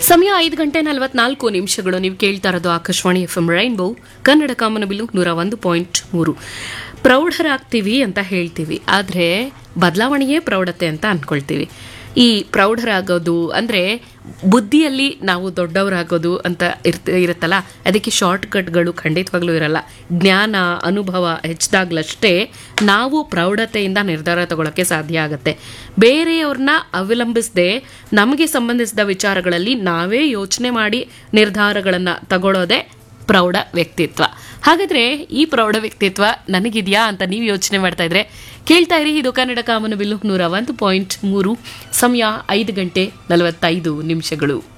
ಸಮಯ ಐದು ಗಂಟೆ ನಲವತ್ನಾಲ್ಕು ನಿಮಿಷಗಳು ನೀವು ಕೇಳ್ತಾ ಇರೋದು Akashvani F M rainbow Kannada Kamanabillu ನೂರ ಒಂದು ಪಾಯಿಂಟ್ ಮೂರು ಪ್ರೌಢರಾಗ್ತೀವಿ ಅಂತ ಹೇಳ್ತೀವಿ ಆದರೆ ಬದಲಾವಣೆಯೇ ಪ್ರೌಢತೆ ಅಂತ ಅನ್ಕೊಳ್ತೀವಿ ಈ ಪ್ರೌಢರಾಗೋದು ಅಂದರೆ ಬುದ್ಧಿಯಲ್ಲಿ ನಾವು ದೊಡ್ಡವರಾಗೋದು ಅಂತ ಇರ್ತ ಇರುತ್ತಲ್ಲ ಅದಕ್ಕೆ ಶಾರ್ಟ್ ಕಟ್ಗಳು ಖಂಡಿತವಾಗ್ಲೂ ಇರಲ್ಲ ಜ್ಞಾನ ಅನುಭವ ಹೆಚ್ಚಾಗ್ಲಷ್ಟೇ ನಾವು ಪ್ರೌಢತೆಯಿಂದ ನಿರ್ಧಾರ ತಗೊಳ್ಳೋಕ್ಕೆ ಸಾಧ್ಯ ಆಗುತ್ತೆ ಬೇರೆಯವ್ರನ್ನ ಅವಲಂಬಿಸದೆ ನಮಗೆ ಸಂಬಂಧಿಸಿದ ವಿಚಾರಗಳಲ್ಲಿ ನಾವೇ ಯೋಚನೆ ಮಾಡಿ ನಿರ್ಧಾರಗಳನ್ನು ತಗೊಳ್ಳೋದೇ ಪ್ರೌಢ ವ್ಯಕ್ತಿತ್ವ ಹಾಗಾದ್ರೆ ಈ ಪ್ರೌಢ ವ್ಯಕ್ತಿತ್ವ ನನಗಿದೆಯಾ ಅಂತ ನೀವು ಯೋಚನೆ ಮಾಡ್ತಾ ಇದ್ರೆ ಕೇಳ್ತಾ ಇರಿ ಇದು ಕನ್ನಡ ಕಾಮನಬಿಲ್ಲು ನೂರ ಒಂದು ಪಾಯಿಂಟ್ ಮೂರು ಸಮಯ ಐದು ಗಂಟೆ ನಲವತ್ತೈದು ನಿಮಿಷಗಳು